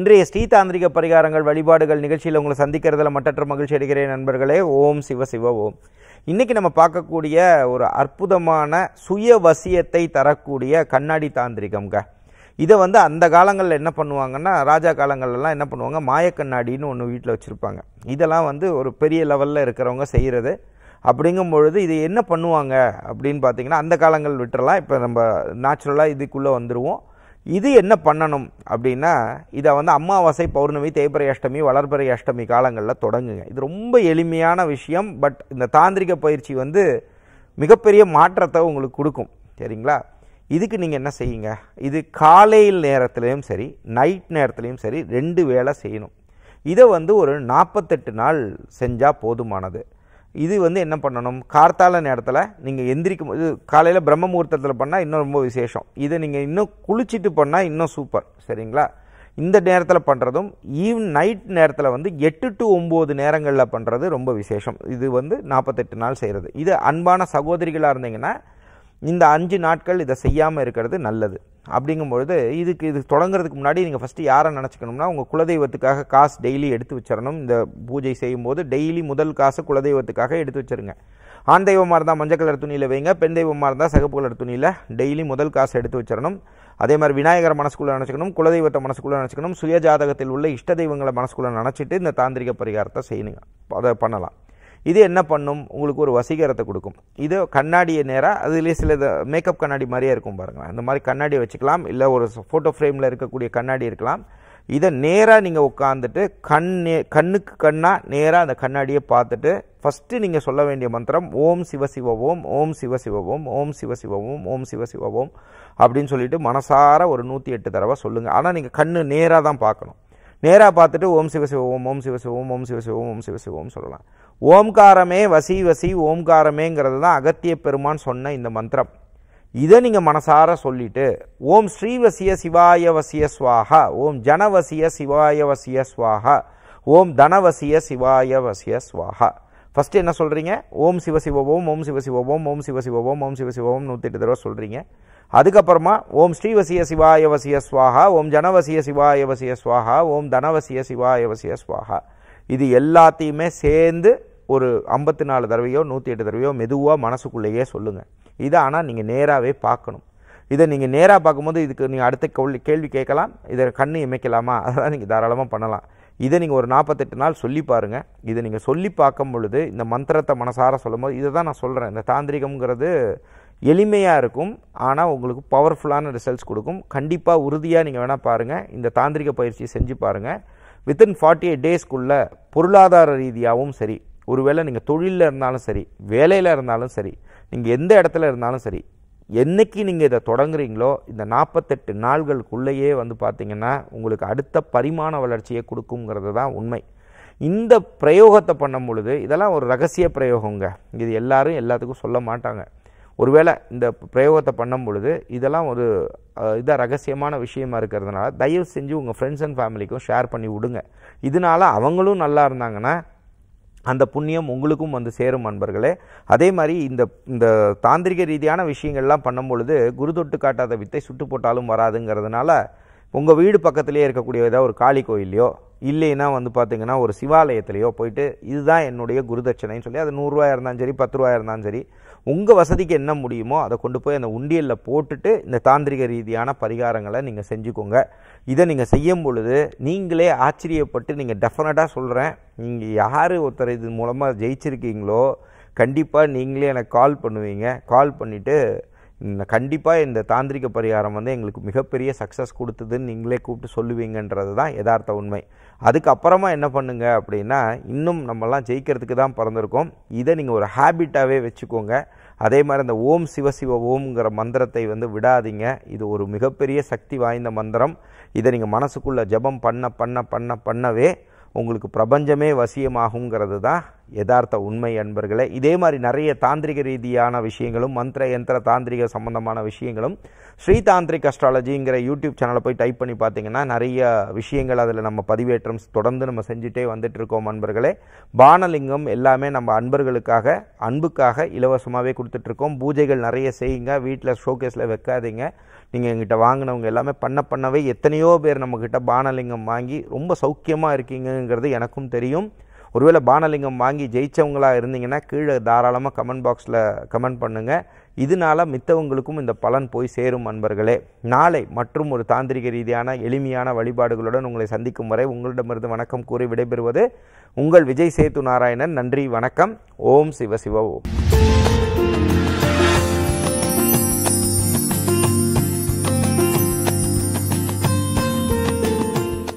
இன்றைய ஸ்ரீதாந்திரிக பரிகாரங்கள் வழிபாடுகள் நிகழ்ச்சியில் உங்களை சந்திக்கிறதுல மட்டற்ற மகிழ்ச்சி அடைகிறேன் நண்பர்களே ஓம் சிவ சிவ ஓம் இன்னைக்கு நம்ம பார்க்கக்கூடிய ஒரு அற்புதமான சுய வசியத்தை தரக்கூடிய கண்ணாடி தாந்திரிகம்ங்க இதை வந்து அந்த காலங்களில் என்ன பண்ணுவாங்கன்னா ராஜா காலங்கள்லாம் என்ன பண்ணுவாங்க மாயக்கண்ணாடின்னு ஒன்று வீட்டில் வச்சுருப்பாங்க இதெல்லாம் வந்து ஒரு பெரிய லெவலில் இருக்கிறவங்க செய்கிறது அப்படிங்கும் பொழுது இது என்ன பண்ணுவாங்க அப்படின்னு பார்த்தீங்கன்னா அந்த காலங்கள் விட்டுறலாம் இப்போ நம்ம நேச்சுரலாக இதுக்குள்ளே வந்துடுவோம் இது என்ன பண்ணணும் அப்படின்னா இதை வந்து அமாவாசை பௌர்ணமி தேய்பிரை அஷ்டமி வளர்பிறை அஷ்டமி காலங்களில் தொடங்குங்க இது ரொம்ப எளிமையான விஷயம் பட் இந்த தாந்திரிக பயிற்சி வந்து மிகப்பெரிய மாற்றத்தை உங்களுக்கு கொடுக்கும் சரிங்களா இதுக்கு நீங்கள் என்ன செய்யுங்க இது காலையில் நேரத்துலையும் சரி நைட் நேரத்துலையும் சரி ரெண்டு வேளை செய்யணும் இதை வந்து ஒரு நாற்பத்தெட்டு நாள் செஞ்சால் போதுமானது இது வந்து என்ன பண்ணணும் கார்த்தால நேரத்தில் நீங்கள் எந்திரிக்கும் இது காலையில் பிரம்ம முகூர்த்தத்தில் பண்ணால் இன்னும் ரொம்ப விசேஷம் இதை நீங்கள் இன்னும் குளிச்சுட்டு பண்ணால் இன்னும் சூப்பர் சரிங்களா இந்த நேரத்தில் பண்ணுறதும் ஈவ் நைட் நேரத்தில் வந்து எட்டு டு ஒம்பது நேரங்களில் பண்ணுறது ரொம்ப விசேஷம் இது வந்து நாற்பத்தெட்டு நாள் செய்கிறது இது அன்பான சகோதரிகளாக இருந்தீங்கன்னா இந்த அஞ்சு நாட்கள் இதை செய்யாமல் இருக்கிறது நல்லது அப்படிங்கும்பொழுது இதுக்கு இது தொடங்குறதுக்கு முன்னாடி நீங்கள் ஃபஸ்ட்டு யாரை நினச்சிக்கணும்னா உங்கள் குலதெய்வத்துக்காக காசு டெய்லி எடுத்து வச்சிடணும் இந்த பூஜை செய்யும்போது டெய்லி முதல் காசு குலதெய்வத்துக்காக எடுத்து வச்சிருங்க ஆண் தெய்வமாக இருந்தால் மஞ்சள் கலர் துணியில் வைங்க பெண் தெய்வமாக இருந்தால் சிகப்பு கலர் துணியில் டெய்லி முதல் காசு எடுத்து வச்சிடணும் அதே மாதிரி விநாயகர் மனசுக்குள்ளே நினச்சிக்கணும் குலதெய்வத்தை மனசுக்குள்ளே நினச்சிக்கணும் சுய ஜாதகத்தில் உள்ள இஷ்ட தெய்வங்களை மனசுக்குள்ளே நினச்சிட்டு இந்த தாந்திரிக பரிகாரத்தை செய்யணுங்க அதை பண்ணலாம் இது என்ன பண்ணும் உங்களுக்கு ஒரு வசீகரத்தை கொடுக்கும் இது கண்ணாடியை நேராக அதுலேயே சில மேக்கப் கண்ணாடி மாதிரியே இருக்கும் பாருங்களேன் இந்த மாதிரி கண்ணாடியை வச்சுக்கலாம் இல்லை ஒரு ஃபோட்டோ ஃப்ரேமில் இருக்கக்கூடிய கண்ணாடி இருக்கலாம் இதை நேராக நீங்கள் உட்காந்துட்டு கண் நே கண்ணுக்கு கண்ணாக நேராக அந்த கண்ணாடியை பார்த்துட்டு ஃபஸ்ட்டு நீங்கள் சொல்ல வேண்டிய மந்திரம் ஓம் சிவ சிவ ஓம் ஓம் சிவ சிவ ஓம் ஓம் சிவ சிவ ஓம் ஓம் சிவ சிவ ஓம் அப்படின்னு சொல்லிட்டு மனசார ஒரு நூற்றி எட்டு தடவை சொல்லுங்கள் ஆனால் நீங்கள் கண்ணு நேராக தான் பார்க்கணும் நேராக பார்த்துட்டு ஓம் சிவ சிவ ஓம் ஓம் சிவ சிவ ஓம் ஓம் சிவ சிவ ஓம் ஓம் சிவ சிவ ஓம் சொல்லலாம் ஓம்காரமே வசி வசி ஓம்காரமேங்கிறது தான் அகத்திய பெருமான் சொன்ன இந்த மந்திரம் இதை நீங்கள் மனசார சொல்லிட்டு ஓம் ஸ்ரீவசிய சிவாய வசிய ஸ்வாஹா ஓம் ஜனவசிய சிவாய வசிய ஸ்வாஹா ஓம் தனவசிய சிவாய வசிய ஸ்வாஹா ஃபஸ்ட்டு என்ன சொல்கிறீங்க ஓம் சிவ சிவ ஓம் ஓம் சிவ சிவ ஓம் ஓம் சிவ சிவ ஓம் ஓம் சிவ சிவ ஓம் நூற்றி எட்டு தடவை சொல்கிறீங்க அதுக்கப்புறமா ஓம் ஸ்ரீவசிய சிவாய வசிய ஸ்வாஹா ஓம் ஜனவசிய சிவாய வசிய ஸ்வாஹா ஓம் தனவசிய சிவாய வசிய ஸ்வாஹா இது எல்லாத்தையுமே சேர்ந்து ஒரு ஐம்பத்தி நாலு தடவையோ நூற்றி எட்டு தடவையோ மெதுவாக மனசுக்குள்ளேயே சொல்லுங்கள் இதை ஆனால் நீங்கள் நேராகவே பார்க்கணும் இதை நீங்கள் நேராக பார்க்கும்போது இதுக்கு நீங்கள் அடுத்த கேள்வி கேள்வி கேட்கலாம் இதை கண்ணு இமைக்கலாமா அதெல்லாம் நீங்கள் தாராளமாக பண்ணலாம் இதை நீங்கள் ஒரு நாற்பத்தெட்டு நாள் சொல்லி பாருங்கள் இதை நீங்கள் சொல்லி பார்க்கும் பொழுது இந்த மந்திரத்தை மனசார சொல்லும்போது இதை தான் நான் சொல்கிறேன் இந்த தாந்திரிகம்ங்கிறது எளிமையாக இருக்கும் ஆனால் உங்களுக்கு பவர்ஃபுல்லான ரிசல்ட்ஸ் கொடுக்கும் கண்டிப்பாக உறுதியாக நீங்கள் வேணால் பாருங்கள் இந்த தாந்திரிக பயிற்சியை செஞ்சு பாருங்கள் வித்தின் ஃபார்ட்டி எயிட் டேஸ்க்குள்ளே பொருளாதார ரீதியாகவும் சரி ஒருவேளை நீங்கள் தொழிலில் இருந்தாலும் சரி வேலையில் இருந்தாலும் சரி நீங்கள் எந்த இடத்துல இருந்தாலும் சரி என்னைக்கு நீங்கள் இதை தொடங்குறீங்களோ இந்த நாற்பத்தெட்டு நாள்களுக்குள்ளேயே வந்து பார்த்தீங்கன்னா உங்களுக்கு அடுத்த பரிமாண வளர்ச்சியை கொடுக்குங்கிறது தான் உண்மை இந்த பிரயோகத்தை பண்ணும் பொழுது இதெல்லாம் ஒரு ரகசிய பிரயோகங்க இது எல்லாரும் எல்லாத்துக்கும் சொல்ல மாட்டாங்க ஒருவேளை இந்த பிரயோகத்தை பண்ணும் பொழுது இதெல்லாம் ஒரு இதாக ரகசியமான விஷயமா இருக்கிறதுனால தயவு செஞ்சு உங்கள் ஃப்ரெண்ட்ஸ் அண்ட் ஃபேமிலிக்கும் ஷேர் பண்ணி விடுங்க இதனால அவங்களும் நல்லா இருந்தாங்கன்னா அந்த புண்ணியம் உங்களுக்கும் வந்து சேரும் நண்பர்களே அதே மாதிரி இந்த இந்த தாந்திரிக ரீதியான விஷயங்கள்லாம் பண்ணும் பொழுது குரு தொட்டு காட்டாத வித்தை சுட்டு போட்டாலும் வராதுங்கிறதுனால உங்கள் வீடு பக்கத்துலேயே இருக்கக்கூடிய ஏதாவது ஒரு காளி கோயிலையோ இல்லைன்னா வந்து பார்த்தீங்கன்னா ஒரு சிவாலயத்திலையோ போயிட்டு இதுதான் என்னுடைய குருதட்சணைன்னு சொல்லி அது நூறுரூவா இருந்தாலும் சரி பத்து ரூபாய் இருந்தாலும் சரி உங்கள் வசதிக்கு என்ன முடியுமோ அதை கொண்டு போய் அந்த உண்டியலில் போட்டுட்டு இந்த தாந்திரிக ரீதியான பரிகாரங்களை நீங்கள் செஞ்சுக்கோங்க இதை நீங்கள் செய்யும் பொழுது நீங்களே ஆச்சரியப்பட்டு நீங்கள் டெஃபினட்டாக சொல்கிறேன் நீங்கள் யார் ஒருத்தர் இது மூலமாக ஜெயிச்சிருக்கீங்களோ கண்டிப்பாக நீங்களே எனக்கு கால் பண்ணுவீங்க கால் பண்ணிவிட்டு கண்டிப்பாக இந்த தாந்திரிக பரிகாரம் வந்து எங்களுக்கு மிகப்பெரிய சக்ஸஸ் கொடுத்ததுன்னு நீங்களே கூப்பிட்டு சொல்லுவீங்கன்றது தான் யதார்த்த உண்மை அதுக்கப்புறமா என்ன பண்ணுங்க அப்படின்னா இன்னும் நம்மலாம் ஜெயிக்கிறதுக்கு தான் பிறந்திருக்கோம் இதை நீங்கள் ஒரு ஹேபிட்டாகவே வச்சுக்கோங்க அதே மாதிரி அந்த ஓம் சிவ சிவ ஓம்ங்கிற மந்திரத்தை வந்து விடாதீங்க இது ஒரு மிகப்பெரிய சக்தி வாய்ந்த மந்திரம் இதை நீங்கள் மனசுக்குள்ளே ஜபம் பண்ண பண்ண பண்ண பண்ணவே உங்களுக்கு பிரபஞ்சமே வசியமாகுங்கிறது தான் யதார்த்த உண்மை அன்பர்களே இதே மாதிரி நிறைய தாந்திரிக ரீதியான விஷயங்களும் மந்திர யந்திர தாந்திரிக சம்பந்தமான விஷயங்களும் ஸ்ரீ தாந்திரிக் அஸ்ட்ராலஜிங்கிற யூடியூப் சேனலை போய் டைப் பண்ணி பார்த்தீங்கன்னா நிறைய விஷயங்கள் அதில் நம்ம பதிவேற்றம் தொடர்ந்து நம்ம செஞ்சுட்டே வந்துட்டு இருக்கோம் அன்பர்களே பானலிங்கம் எல்லாமே நம்ம அன்பர்களுக்காக அன்புக்காக இலவசமாகவே கொடுத்துட்ருக்கோம் பூஜைகள் நிறைய செய்யுங்க வீட்டில் ஷோகேஸில் வைக்காதீங்க நீங்கள் எங்கிட்ட வாங்கினவங்க எல்லாமே பண்ண பண்ணவே எத்தனையோ பேர் நம்மக்கிட்ட பானலிங்கம் வாங்கி ரொம்ப சௌக்கியமாக இருக்கீங்கங்கிறது எனக்கும் தெரியும் ஒருவேளை பானலிங்கம் வாங்கி ஜெயிச்சவங்களா இருந்தீங்கன்னா கீழே தாராளமாக கமெண்ட் பாக்ஸில் கமெண்ட் பண்ணுங்கள் இதனால மித்தவங்களுக்கும் இந்த பலன் போய் சேரும் அன்பர்களே நாளை மற்றும் ஒரு தாந்திரிக ரீதியான எளிமையான வழிபாடுகளுடன் உங்களை சந்திக்கும் வரை உங்களிடமிருந்து வணக்கம் கூறி விடைபெறுவது உங்கள் விஜய் சேத்து நாராயணன் நன்றி வணக்கம் ஓம் சிவ சிவ ஓம்